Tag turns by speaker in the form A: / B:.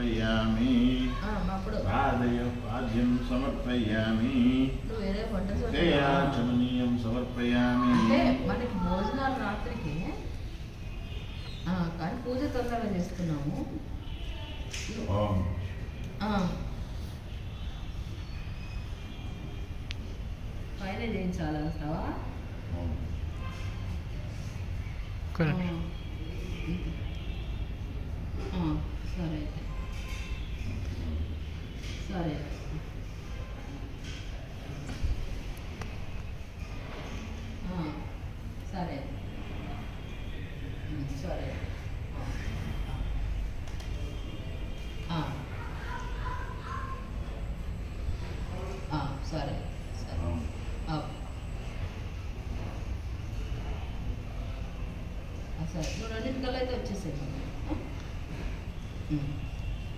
A: సమర్పయామి
B: ఆ, అప్పుడు
A: పాదయ పాద్యం సమర్పయామి
B: నువ్వు వేరే వంట చోట
A: చమనీయం సమర్పయామి
B: అంటే మనకి భోజనాలు రాత్రికి ఆ, కానీ పూజ తొందరగా చేస్తున్నాము
A: ఓం
B: ఆ. పైన చేయించాలంటావా
A: ఓం
C: కరెక్ట్
B: ఆ, సరే అయితే సరే ఆ, సరే ఉమ్, సరే ఆ, ఆ, సరే సరే
A: ఓం
B: ఆ. ఆ, సరే నువ్వు రెండింటికల్లా అయితే వచ్చేసేయి ఉమ్.